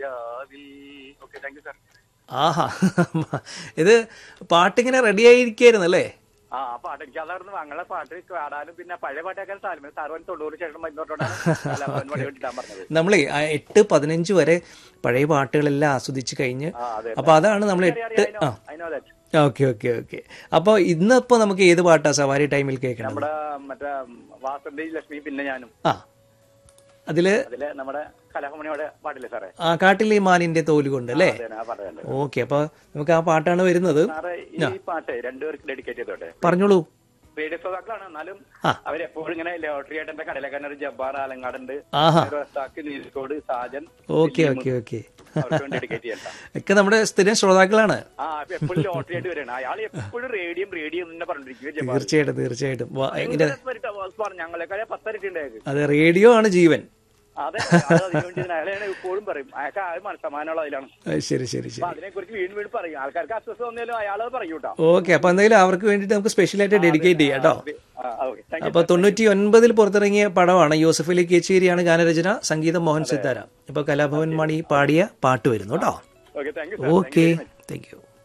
രാവിൽ okay thank you sir ആഹാ ഇത് പാട്ടിങ്ങനെ റെഡി ആയിരിക്കായിരുന്നു അല്ലേ ആ ആ പാട്ട് എനിക്ക് അതായിരുന്നു ഞങ്ങളെ പാട്ട് പാടാനും പിന്നെ പഴയ പാട്ടൊക്കെ താല്പര്യം സാറുവൻ തൊണ്ണൂറ് ശേഷം മരുന്നോട്ടാണ് വേണ്ടിട്ടാൻ പറഞ്ഞത് നമ്മളേ ആ എട്ട് പതിനഞ്ച് വരെ പഴയ പാട്ടുകളെല്ലാം ആസ്വദിച്ച് കഴിഞ്ഞ് ആ അതെ അപ്പൊ അതാണ് നമ്മൾ എട്ട് ആ അതിനോ ദാറ്റ് ഓക്കെ ഓക്കെ ഓക്കെ അപ്പോൾ ഇന്നിപ്പോൾ നമുക്ക് ഏത് പാട്ടാ സവാരി ടൈമിൽ കേൾക്കണം നമ്മുടെ മറ്റേ വാസന്തി ലക്ഷ്മി പിന്നെ ഞാനും ആ അതില് അതില് നമ്മുടെ കലഹമണിയോടെ പാട്ടില്ലേ സാറേ ആ കാട്ടിലെ മാനിന്റെ തോല് കൊണ്ട് അല്ലേ അതെ ആ പാട്ടുണ്ട് ഓക്കെ അപ്പൊ നമുക്ക് ആ പാട്ടാണ് വരുന്നത് സാറേ ഈ പാട്ട് രണ്ടുപേർക്ക് ഡെഡിക്കേറ്റ് ചെയ്തോട്ടെ പറഞ്ഞോളൂ റേഡിയോ ശ്രോതാക്കളാണ് എന്നാലും ആ. അവരെപ്പോഴും ഇങ്ങനെ ലോട്ടറി ആയിട്ട് എന്റെ കടയിലൊക്കെ ഒരു ജബ്ബാർ ആലങ്ങാടുണ്ട് ആഹാ Razak Neelkode Sajan okay okay okay അവർക്ക് ഡെഡിക്കേറ്റ് ചെയ്യണ്ട ഒക്കെ നമ്മുടെ സ്ഥിരം ശ്രോതാക്കളാണ് ആ അപ്പൊ എപ്പോഴും ലോട്ടറി ആയിട്ട് വരണം അയാൾ എപ്പോഴും റേഡിയം റേഡിയം തന്നെ പറഞ്ഞിരിക്കും ജബ്ബാർ തീർച്ചയായിട്ടും തീർച്ചയായിട്ടും വാ, ഇതിന്റെ ഞങ്ങളെക്കാളെ പത്തരട്ടി ഉണ്ടായത് അതെ റേഡിയോ ആണ് ജീവൻ അതെ അത് അതിനുവേണ്ടി തന്നെ അയാളെ എപ്പോഴും പറയും അയാൾക്ക് ആ മനസ്സമാനമുള്ള അതിലാണ് ആ, ശരി ശരി അപ്പൊ ശരി അതിനെ കുറിച്ച് വീണ്ടും വീണ്ടും പറയും ആൾക്കാർക്ക് അസ്വസ്ഥ വന്നാലും അയാൾ പറയൂ കേട്ടോ ഓക്കെ അപ്പൊ എന്തായാലും അവർക്ക് വേണ്ടിയിട്ട് നമുക്ക് സ്പെഷ്യലായിട്ട് ഡെഡിക്കേറ്റ് ചെയ്യാം കേട്ടോ ഓക്കെ താങ്ക് അപ്പൊ തൊണ്ണൂറ്റി ഒൻപതിൽ പുറത്തിറങ്ങിയ പടമാണ് യൂസഫ് അലി കേച്ചേരിയാണ് ഗാനരചന സംഗീതം മോഹൻ സിത്താര ഇപ്പൊ കലാഭവൻ മണി പാടിയ പാട്ട് വരുന്നു കേട്ടോ okay thank you okay thank U